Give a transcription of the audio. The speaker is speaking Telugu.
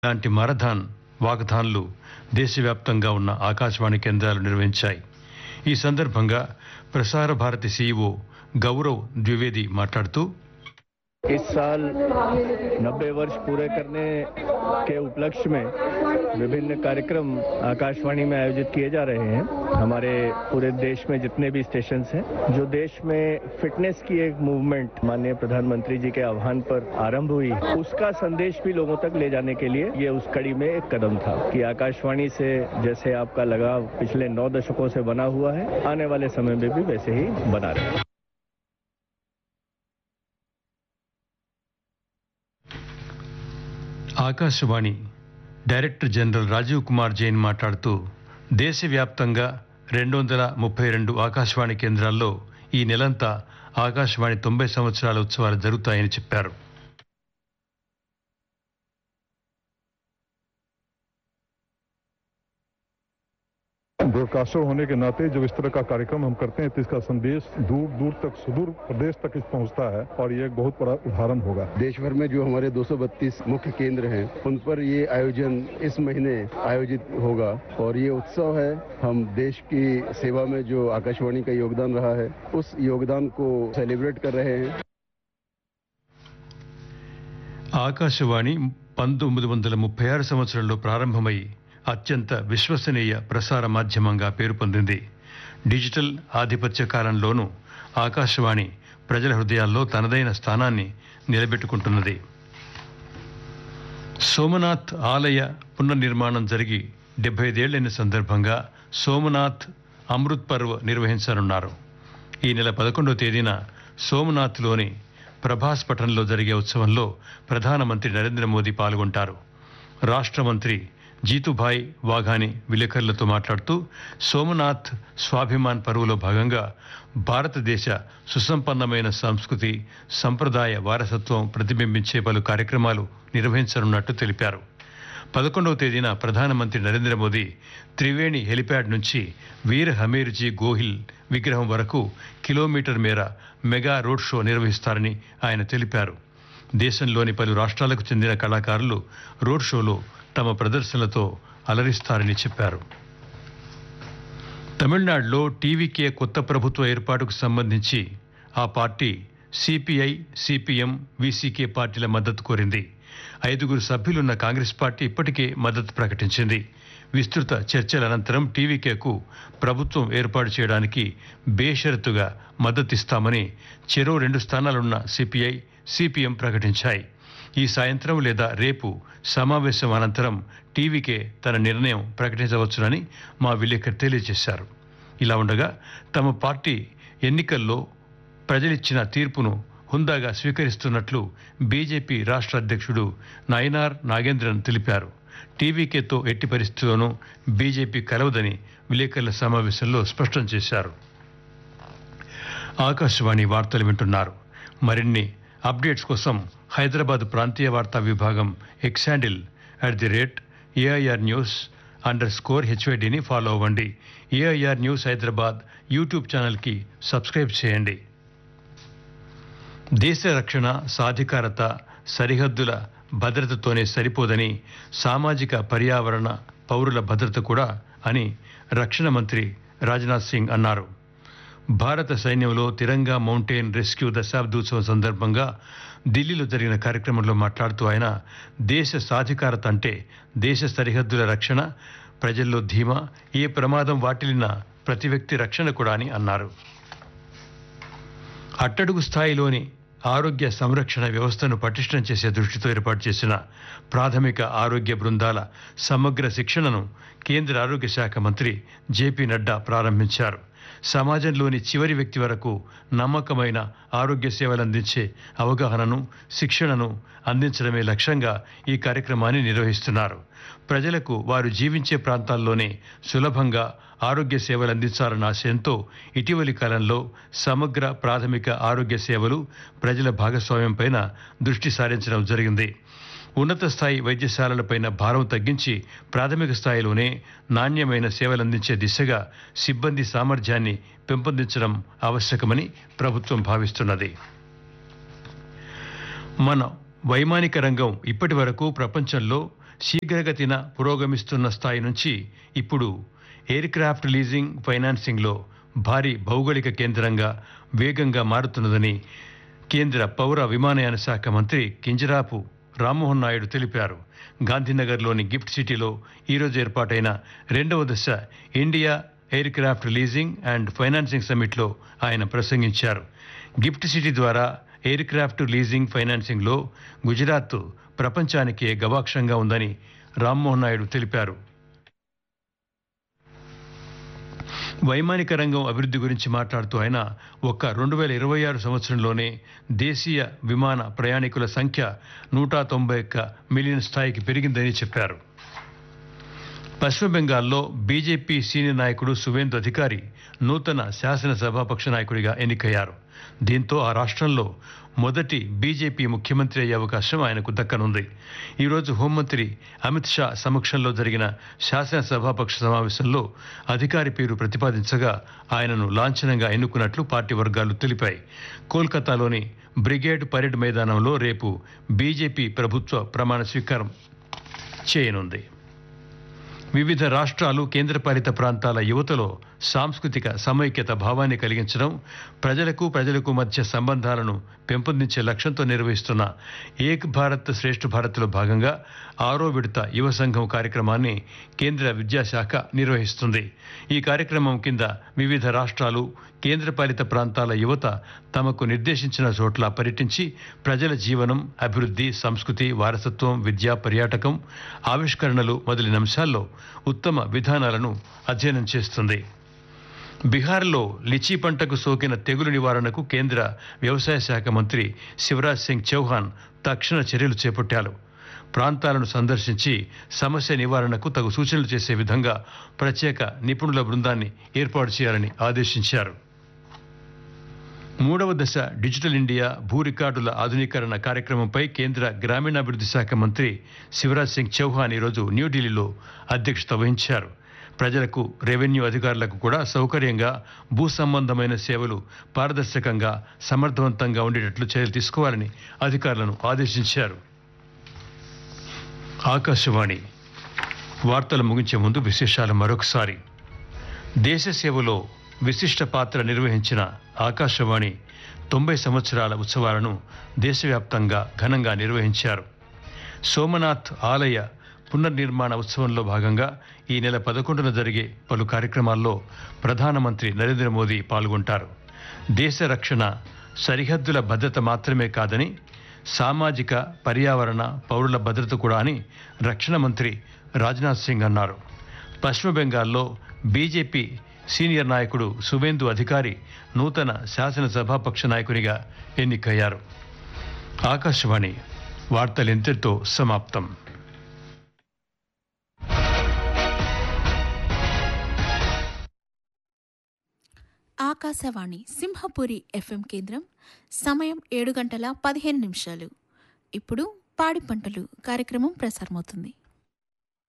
లాంటి మారథాన్ వాకథాన్లు దేశవ్యాప్తంగా ఉన్న ఆకాశవాణి కేంద్రాలు నిర్వహించాయి ఈ సందర్భంగా ప్రసార భారతి సీఈఓ గౌరవ్ ద్వివేది మాట్లాడుతూ इस साल 90 वर्ष पूरे करने के उपलक्ष्य में विभिन्न कार्यक्रम आकाशवाणी में आयोजित किए जा रहे हैं हमारे पूरे देश में जितने भी स्टेशन हैं जो देश में फिटनेस की एक मूवमेंट माननीय प्रधानमंत्री जी के आह्वान पर आरंभ हुई उसका संदेश भी लोगों तक ले जाने के लिए ये उस कड़ी में एक कदम था कि आकाशवाणी से जैसे आपका लगाव पिछले नौ दशकों से बना हुआ है आने वाले समय में भी वैसे ही बना रहे ఆకాశవాణి డైరెక్టర్ జనరల్ రాజీవ్ కుమార్ జైన్ మాట్లాడుతూ దేశవ్యాప్తంగా రెండు వందల ముప్పై రెండు ఆకాశవాణి కేంద్రాల్లో ఈ నెలంతా ఆకాశవాణి తొంభై సంవత్సరాల ఉత్సవాలు జరుగుతాయని చెప్పారు ब्रॉडकास्टर होने के नाते जब इस तरह का कार्यक्रम हम करते हैं तो इसका संदेश दूर दूर तक सुदूर प्रदेश तक इस पहुंचता है और ये एक बहुत बड़ा उदाहरण होगा देश भर में जो हमारे 232 मुख्य केंद्र हैं उन पर ये आयोजन इस महीने आयोजित होगा और ये उत्सव है हम देश की सेवा में जो आकाशवाणी का योगदान रहा है उस योगदान को सेलिब्रेट कर रहे हैं ఆకాశవాణి పంతొమ్మిది వందల ముప్పై ఆరు సంవత్సరంలో ప్రారంభమై అత్యంత విశ్వసనీయ ప్రసార మాధ్యమంగా పేరు పొందింది డిజిటల్ ఆధిపత్య కాలంలోనూ ఆకాశవాణి ప్రజల హృదయాల్లో తనదైన స్థానాన్ని నిలబెట్టుకుంటున్నది సోమనాథ్ ఆలయ పునర్నిర్మాణం జరిగి డెబ్బై ఐదేళ్లైన సందర్భంగా సోమనాథ్ అమృత్ పర్వ్ నిర్వహించనున్నారు ఈ నెల పదకొండవ తేదీన సోమనాథ్లోని ప్రభాస్ పట్టణంలో జరిగే ఉత్సవంలో ప్రధానమంత్రి నరేంద్ర మోదీ పాల్గొంటారు రాష్ట్ర మంత్రి జీతుభాయ్ వాఘాని విలేకరులతో మాట్లాడుతూ సోమనాథ్ స్వాభిమాన్ పరువులో భాగంగా భారతదేశ సుసంపన్నమైన సంస్కృతి సంప్రదాయ వారసత్వం ప్రతిబింబించే పలు కార్యక్రమాలు నిర్వహించనున్నట్టు తెలిపారు పదకొండవ తేదీన ప్రధానమంత్రి నరేంద్ర మోదీ త్రివేణి హెలిప్యాడ్ నుంచి వీర్ హమీర్జీ గోహిల్ విగ్రహం వరకు కిలోమీటర్ మేర మెగా రోడ్ షో నిర్వహిస్తారని ఆయన తెలిపారు దేశంలోని పలు రాష్ట్రాలకు చెందిన కళాకారులు రోడ్ షోలో తమ ప్రదర్శనలతో అలరిస్తారని చెప్పారు తమిళనాడులో టీవీకే కొత్త ప్రభుత్వ ఏర్పాటుకు సంబంధించి ఆ పార్టీ సిపిఐ సిపిఎం విసికే పార్టీల మద్దతు కోరింది ఐదుగురు సభ్యులున్న కాంగ్రెస్ పార్టీ ఇప్పటికే మద్దతు ప్రకటించింది విస్తృత చర్చల అనంతరం టీవీకేకు ప్రభుత్వం ఏర్పాటు చేయడానికి బేషరతుగా మద్దతిస్తామని చెరో రెండు స్థానాలున్న సిపిఐ సిపిఎం ప్రకటించాయి ఈ సాయంత్రం లేదా రేపు సమావేశం అనంతరం టీవీకే తన నిర్ణయం ప్రకటించవచ్చునని మా విలేకరు తెలియజేశారు ఇలా ఉండగా తమ పార్టీ ఎన్నికల్లో ప్రజలిచ్చిన తీర్పును హుందాగా స్వీకరిస్తున్నట్లు బీజేపీ రాష్ట్ర అధ్యక్షుడు నయనార్ నాగేంద్రన్ తెలిపారు టీవీకేతో ఎట్టి పరిస్థితుల్లోనూ బీజేపీ కలవదని విలేకరుల సమావేశంలో స్పష్టం చేశారు ఆకాశవాణి వార్తలు వింటున్నారు మరిన్ని అప్డేట్స్ కోసం హైదరాబాద్ ప్రాంతీయ వార్తా విభాగం X handle at the rate AIR news under score హెచ్వైడిని ఫాలో అవ్వండి ఏఐఆర్ న్యూస్ హైదరాబాద్ యూట్యూబ్ ఛానల్కి సబ్స్క్రైబ్ చేయండి దేశ రక్షణ సాధికారత సరిహద్దుల భద్రతతోనే సరిపోదని సామాజిక పర్యావరణ పౌరుల భద్రత కూడా అని రక్షణ మంత్రి రాజ్నాథ్ సింగ్ అన్నారు భారత సైన్యంలో తిరంగా మౌంటైన్ రెస్క్యూ దశాబ్దోత్సవం సందర్భంగా ఢిల్లీలో జరిగిన కార్యక్రమంలో మాట్లాడుతూ ఆయన దేశ సాధికారత అంటే దేశ సరిహద్దుల రక్షణ ప్రజల్లో ధీమా ఏ ప్రమాదం వాటిల్లిన ప్రతి వ్యక్తి రక్షణ కూడా అని అన్నారు అట్టడుగు స్థాయిలోని ఆరోగ్య సంరక్షణ వ్యవస్థను పటిష్టం చేసే దృష్టితో ఏర్పాటు చేసిన ప్రాథమిక ఆరోగ్య బృందాల సమగ్ర శిక్షణను కేంద్ర ఆరోగ్య శాఖ మంత్రి జేపీ నడ్డా ప్రారంభించారు సమాజంలోని చివరి వ్యక్తి వరకు నమ్మకమైన ఆరోగ్య సేవలు అందించే అవగాహనను శిక్షణను అందించడమే లక్ష్యంగా ఈ కార్యక్రమాన్ని నిర్వహిస్తున్నారు ప్రజలకు వారు జీవించే ప్రాంతాల్లోనే సులభంగా ఆరోగ్య సేవలు అందించాలన్న ఆశయంతో ఇటీవలి కాలంలో సమగ్ర ప్రాథమిక ఆరోగ్య సేవలు ప్రజల భాగస్వామ్యంపైన దృష్టి సారించడం జరిగింది ఉన్నత స్థాయి వైద్యశాలలపైన భారం తగ్గించి ప్రాథమిక స్థాయిలోనే నాణ్యమైన సేవలందించే దిశగా సిబ్బంది సామర్థ్యాన్ని పెంపొందించడం ఆవశ్యకమని ప్రభుత్వం భావిస్తున్నది మన వైమానిక రంగం ఇప్పటి వరకు ప్రపంచంలో శీఘ్రగతిన పురోగమిస్తున్న స్థాయి నుంచి ఇప్పుడు ఎయిర్ క్రాఫ్ట్ లీజింగ్ ఫైనాన్సింగ్లో భారీ భౌగోళిక కేంద్రంగా వేగంగా మారుతున్నదని కేంద్ర పౌర విమానయాన శాఖ మంత్రి కింజరాపు రామ్మోహన్ నాయుడు తెలిపారు గాంధీనగర్లోని గిఫ్ట్ సిటీలో ఈరోజు ఏర్పాటైన రెండవ దశ India aircraft leasing and financing సమ్మిట్లో ఆయన ప్రసంగించారు గిఫ్ట్ సిటీ ద్వారా ఎయిర్ క్రాఫ్ట్ లీజింగ్ ఫైనాన్సింగ్లో గుజరాత్ ప్రపంచానికే గవాక్షంగా ఉందని రామ్మోహన్ నాయుడు తెలిపారు వైమానిక రంగం అభివృద్ధి గురించి మాట్లాడుతూ ఆయన ఒక్క రెండు వేల ఇరవై ఆరు సంవత్సరంలోనే దేశీయ విమాన ప్రయాణికుల సంఖ్య నూట తొంభై ఒక్క మిలియన్ స్థాయికి పెరిగిందని చెప్పారు పశ్చిమ బెంగాల్లో బీజేపీ సీనియర్ నాయకుడు సువేందు అధికారి నూతన శాసనసభాపక్ష నాయకుడిగా ఎన్నికయ్యారు దీంతో ఆ రాష్ట్రంలో మొదటి బీజేపీ ముఖ్యమంత్రి అయ్యే అవకాశం ఆయనకు దక్కనుంది ఈరోజు హోంమంత్రి అమిత్ షా సమక్షంలో జరిగిన శాసనసభాపక్ష సమావేశంలో అధికారి పేరు ప్రతిపాదించగా ఆయనను లాంఛనంగా ఎన్నుకున్నట్లు పార్టీ వర్గాలు తెలిపాయి కోల్కతాలోని బ్రిగేడ్ పరేడ్ మైదానంలో రేపు బీజేపీ ప్రభుత్వ ప్రమాణ స్వీకారం చేయనుంది వివిధ రాష్ట్రాలు కేంద్రపాలిత ప్రాంతాల యువతలో సాంస్కృతిక సమైక్యత భావాన్ని కలిగించడం ప్రజలకు ప్రజలకు మధ్య సంబంధాలను పెంపొందించే లక్ష్యంతో నిర్వహిస్తున్న ఏక్ భారత్ శ్రేష్ఠ భారత్లో భాగంగా ఆరో విడత యువ సంఘం కార్యక్రమాన్ని కేంద్ర విద్యాశాఖ నిర్వహిస్తుంది ఈ కార్యక్రమం కింద వివిధ రాష్ట్రాలు కేంద్రపాలిత ప్రాంతాల యువత తమకు నిర్దేశించిన చోట్ల పర్యటించి ప్రజల జీవనం అభివృద్ధి సంస్కృతి వారసత్వం విద్య పర్యాటకం ఆవిష్కరణలు మొదలైన అంశాల్లో ఉత్తమ విధానాలను అధ్యయనం చేస్తుంది బీహార్లో లిచీ పంటకు సోకిన తెగులు నివారణకు కేంద్ర వ్యవసాయ శాఖ మంత్రి శివరాజ్ సింగ్ చౌహాన్ తక్షణ చర్యలు చేపట్టారు ప్రాంతాలను సందర్శించి సమస్య నివారణకు తగు సూచనలు చేసే విధంగా ప్రత్యేక నిపుణుల బృందాన్ని ఏర్పాటు చేయాలని ఆదేశించారు మూడవ దశ డిజిటల్ ఇండియా భూ రికార్డుల ఆధునీకరణ కార్యక్రమంపై కేంద్ర గ్రామీణాభివృద్ధి శాఖ మంత్రి శివరాజ్ సింగ్ చౌహాన్ ఈరోజు న్యూఢిల్లీలో అధ్యక్షత వహించారు ప్రజలకు రెవెన్యూ అధికారులకు కూడా సౌకర్యంగా భూ సంబంధమైన సేవలు పారదర్శకంగా సమర్థవంతంగా ఉండేటట్లు చర్యలు తీసుకోవాలని అధికారులను ఆదేశించారు ఆకాశవాణి వార్తలు ముగించే ముందు విశేషాలు మరొకసారి దేశ సేవలో విశిష్ట పాత్ర నిర్వహించిన ఆకాశవాణి తొంభై సంవత్సరాల ఉత్సవాలను దేశవ్యాప్తంగా ఘనంగా నిర్వహించారు సోమనాథ్ ఆలయ పునర్నిర్మాణ ఉత్సవంలో భాగంగా ఈ నెల పదకొండున జరిగే పలు కార్యక్రమాల్లో ప్రధానమంత్రి నరేంద్ర మోదీ పాల్గొంటారు దేశ రక్షణ సరిహద్దుల భద్రత మాత్రమే కాదని సామాజిక పర్యావరణ పౌరుల భద్రత కూడా అని రక్షణ మంత్రి రాజ్నాథ్ సింగ్ అన్నారు పశ్చిమ బెంగాల్లో బీజేపీ సీనియర్ నాయకుడు సువేందు అధికారి నూతన శాసనసభాపక్ష నాయకునిగా ఎన్నికయ్యారు ఆకాశవాణి వార్తలు ఇంతటితో సమాప్తం ఆకాశవాణి సింహపురి ఎఫ్ఎం కేంద్రం సమయం ఏడు గంటల పదిహేను నిమిషాలు ఇప్పుడు పాడి పంటలు కార్యక్రమం ప్రసారమవుతుంది